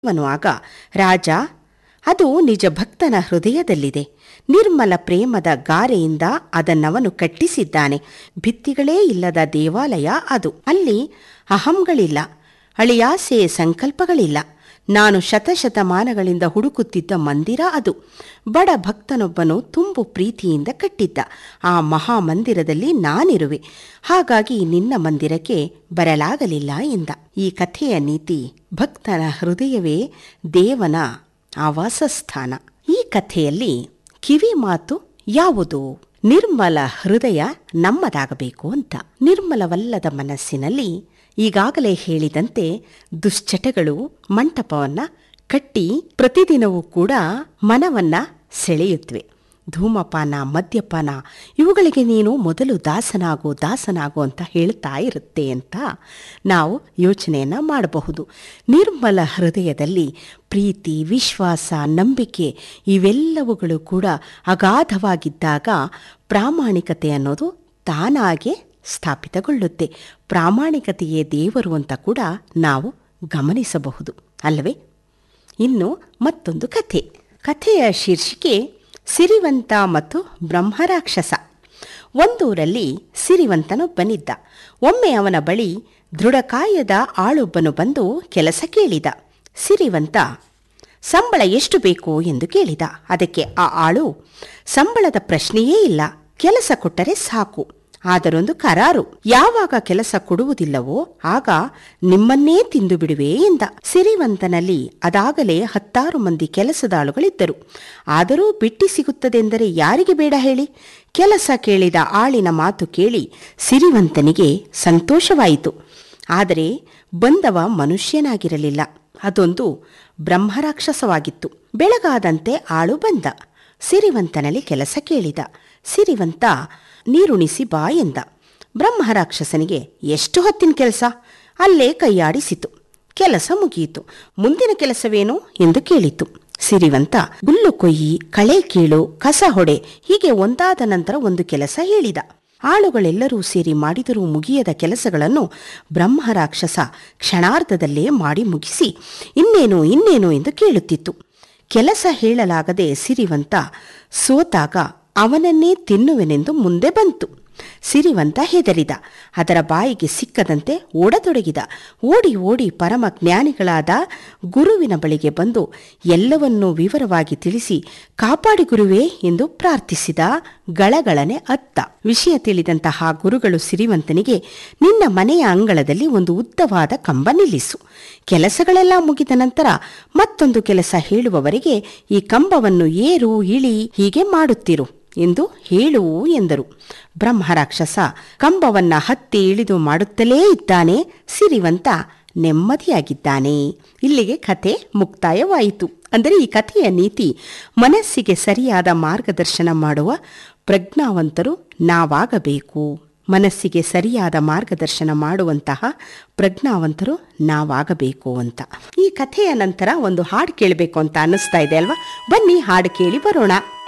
ಅವನು ಆಗ ರಾಜ ಅದು ನಿಜ ಭಕ್ತನ ಹೃದಯದಲ್ಲಿದೆ ನಿರ್ಮಲ ಪ್ರೇಮದ ಗಾರೆಯಿಂದ ಅದನ್ನವನು ಕಟ್ಟಿಸಿದ್ದಾನೆ ಭಿತ್ತಿಗಳೇ ಇಲ್ಲದ ದೇವಾಲಯ ಅದು ಅಲ್ಲಿ ಅಹಂಗಳಿಲ್ಲ ಅಳಿಯಾಸೆ ಸಂಕಲ್ಪಗಳಿಲ್ಲ ನಾನು ಶತಶತಮಾನಗಳಿಂದ ಹುಡುಕುತ್ತಿದ್ದ ಮಂದಿರ ಅದು ಬಡ ಭಕ್ತನೊಬ್ಬನು ತುಂಬು ಪ್ರೀತಿಯಿಂದ ಕಟ್ಟಿದ್ದ ಆ ಮಹಾಮಂದಿರದಲ್ಲಿ ನಾನಿರುವೆ ಹಾಗಾಗಿ ನಿನ್ನ ಮಂದಿರಕ್ಕೆ ಬರಲಾಗಲಿಲ್ಲ ಎಂದ ಈ ಕಥೆಯ ನೀತಿ ಭಕ್ತನ ಹೃದಯವೇ ದೇವನ ಆವಾಸಸ್ಥಾನ ಈ ಕಥೆಯಲ್ಲಿ ಕಿವಿ ಮಾತು ಯಾವುದು ನಿರ್ಮಲ ಹೃದಯ ನಮ್ಮದಾಗಬೇಕು ಅಂತ ನಿರ್ಮಲವಲ್ಲದ ಮನಸ್ಸಿನಲ್ಲಿ ಈಗಾಗಲೇ ಹೇಳಿದಂತೆ ದುಶ್ಚಟಗಳು ಮಂಟಪವನ್ನ ಕಟ್ಟಿ ಪ್ರತಿದಿನವೂ ಕೂಡ ಮನವನ್ನ ಸೆಳೆಯುತ್ತವೆ ಧೂಮಪಾನ ಮದ್ಯಪಾನ ಇವುಗಳಿಗೆ ನೀನು ಮೊದಲು ದಾಸನಾಗು ದಾಸನಾಗು ಅಂತ ಹೇಳ್ತಾ ಇರುತ್ತೆ ಅಂತ ನಾವು ಯೋಚನೆಯನ್ನು ಮಾಡಬಹುದು ನಿರ್ಮಲ ಹೃದಯದಲ್ಲಿ ಪ್ರೀತಿ ವಿಶ್ವಾಸ ನಂಬಿಕೆ ಇವೆಲ್ಲವುಗಳು ಕೂಡ ಅಗಾಧವಾಗಿದ್ದಾಗ ಪ್ರಾಮಾಣಿಕತೆ ಅನ್ನೋದು ತಾನಾಗೆ ಸ್ಥಾಪಿತಗೊಳ್ಳುತ್ತೆ ಪ್ರಾಮಾಣಿಕತೆಯೇ ದೇವರು ಅಂತ ಕೂಡ ನಾವು ಗಮನಿಸಬಹುದು ಅಲ್ಲವೇ ಇನ್ನು ಮತ್ತೊಂದು ಕಥೆ ಕಥೆಯ ಶೀರ್ಷಿಕೆ ಸಿರಿವಂತ ಮತ್ತು ಬ್ರಹ್ಮರಾಕ್ಷಸ ಒಂದೂರಲ್ಲಿ ಸಿರಿವಂತನೊಬ್ಬನಿದ್ದ ಒಮ್ಮೆ ಅವನ ಬಳಿ ದೃಢಕಾಯದ ಆಳೊಬ್ಬನು ಬಂದು ಕೆಲಸ ಕೇಳಿದ ಸಿರಿವಂತ ಸಂಬಳ ಎಷ್ಟು ಬೇಕು ಎಂದು ಕೇಳಿದ ಅದಕ್ಕೆ ಆ ಆಳು ಸಂಬಳದ ಪ್ರಶ್ನೆಯೇ ಇಲ್ಲ ಕೆಲಸ ಕೊಟ್ಟರೆ ಸಾಕು ಆದರೊಂದು ಕರಾರು ಯಾವಾಗ ಕೆಲಸ ಕೊಡುವುದಿಲ್ಲವೋ ಆಗ ನಿಮ್ಮನ್ನೇ ತಿಂದು ಬಿಡುವೆ ಎಂದ ಸಿರಿವಂತನಲ್ಲಿ ಅದಾಗಲೇ ಹತ್ತಾರು ಮಂದಿ ಕೆಲಸದಾಳುಗಳಿದ್ದರು ಆದರೂ ಬಿಟ್ಟಿ ಸಿಗುತ್ತದೆಂದರೆ ಯಾರಿಗೆ ಬೇಡ ಹೇಳಿ ಕೆಲಸ ಕೇಳಿದ ಆಳಿನ ಮಾತು ಕೇಳಿ ಸಿರಿವಂತನಿಗೆ ಸಂತೋಷವಾಯಿತು ಆದರೆ ಬಂದವ ಮನುಷ್ಯನಾಗಿರಲಿಲ್ಲ ಅದೊಂದು ಬ್ರಹ್ಮರಾಕ್ಷಸವಾಗಿತ್ತು ಬೆಳಗಾದಂತೆ ಆಳು ಬಂದ ಸಿರಿವಂತನಲ್ಲಿ ಕೆಲಸ ಕೇಳಿದ ಸಿರಿವಂತ ನೀರುಣಿಸಿ ಬಾ ಎಂದ ಬ್ರಹ್ಮರಾಕ್ಷಸನಿಗೆ ಎಷ್ಟು ಹೊತ್ತಿನ ಕೆಲಸ ಅಲ್ಲೇ ಕೈಯಾಡಿಸಿತು ಕೆಲಸ ಮುಗಿಯಿತು ಮುಂದಿನ ಕೆಲಸವೇನು ಎಂದು ಕೇಳಿತು ಸಿರಿವಂತ ಹುಲ್ಲು ಕೊಯ್ಯಿ ಕಳೆ ಕೀಳು ಕಸ ಹೊಡೆ ಹೀಗೆ ಒಂದಾದ ನಂತರ ಒಂದು ಕೆಲಸ ಹೇಳಿದ ಆಳುಗಳೆಲ್ಲರೂ ಸೇರಿ ಮಾಡಿದರೂ ಮುಗಿಯದ ಕೆಲಸಗಳನ್ನು ಬ್ರಹ್ಮರಾಕ್ಷಸ ಕ್ಷಣಾರ್ಧದಲ್ಲೇ ಮಾಡಿ ಮುಗಿಸಿ ಇನ್ನೇನು ಇನ್ನೇನು ಎಂದು ಕೇಳುತ್ತಿತ್ತು ಕೆಲಸ ಹೇಳಲಾಗದೆ ಸಿರಿವಂತ ಸೋತಾಗ ಅವನನ್ನೇ ತಿನ್ನುವೆನೆಂದು ಮುಂದೆ ಬಂತು ಸಿರಿವಂತ ಹೆದರಿದ ಅದರ ಬಾಯಿಗೆ ಸಿಕ್ಕದಂತೆ ಓಡತೊಡಗಿದ ಓಡಿ ಓಡಿ ಪರಮ ಜ್ಞಾನಿಗಳಾದ ಗುರುವಿನ ಬಳಿಗೆ ಬಂದು ಎಲ್ಲವನ್ನೂ ವಿವರವಾಗಿ ತಿಳಿಸಿ ಕಾಪಾಡಿ ಗುರುವೇ ಎಂದು ಪ್ರಾರ್ಥಿಸಿದ ಗಳಗಳನೆ ಅತ್ತ ವಿಷಯ ತಿಳಿದಂತಹ ಗುರುಗಳು ಸಿರಿವಂತನಿಗೆ ನಿನ್ನ ಮನೆಯ ಅಂಗಳದಲ್ಲಿ ಒಂದು ಉದ್ದವಾದ ಕಂಬ ನಿಲ್ಲಿಸು ಕೆಲಸಗಳೆಲ್ಲ ಮುಗಿದ ನಂತರ ಮತ್ತೊಂದು ಕೆಲಸ ಹೇಳುವವರೆಗೆ ಈ ಕಂಬವನ್ನು ಏರು ಇಳಿ ಹೀಗೆ ಮಾಡುತ್ತಿರು ಎಂದು ಹೇಳು ಎಂದರು ಬ್ರಹ್ಮರಾಕ್ಷಸ ಕಂಬವನ್ನ ಹತ್ತಿ ಇಳಿದು ಮಾಡುತ್ತಲೇ ಇದ್ದಾನೆ ಸಿರಿವಂತ ನೆಮ್ಮದಿಯಾಗಿದ್ದಾನೆ ಇಲ್ಲಿಗೆ ಕಥೆ ಮುಕ್ತಾಯವಾಯಿತು ಅಂದರೆ ಈ ಕಥೆಯ ನೀತಿ ಮನಸ್ಸಿಗೆ ಸರಿಯಾದ ಮಾರ್ಗದರ್ಶನ ಮಾಡುವ ಪ್ರಜ್ಞಾವಂತರು ನಾವಾಗಬೇಕು ಮನಸ್ಸಿಗೆ ಸರಿಯಾದ ಮಾರ್ಗದರ್ಶನ ಮಾಡುವಂತಹ ಪ್ರಜ್ಞಾವಂತರು ನಾವಾಗಬೇಕು ಅಂತ ಈ ಕಥೆಯ ನಂತರ ಒಂದು ಹಾಡು ಕೇಳಬೇಕು ಅಂತ ಅನ್ನಿಸ್ತಾ ಇದೆ ಅಲ್ವಾ ಬನ್ನಿ ಹಾಡು ಕೇಳಿ ಬರೋಣ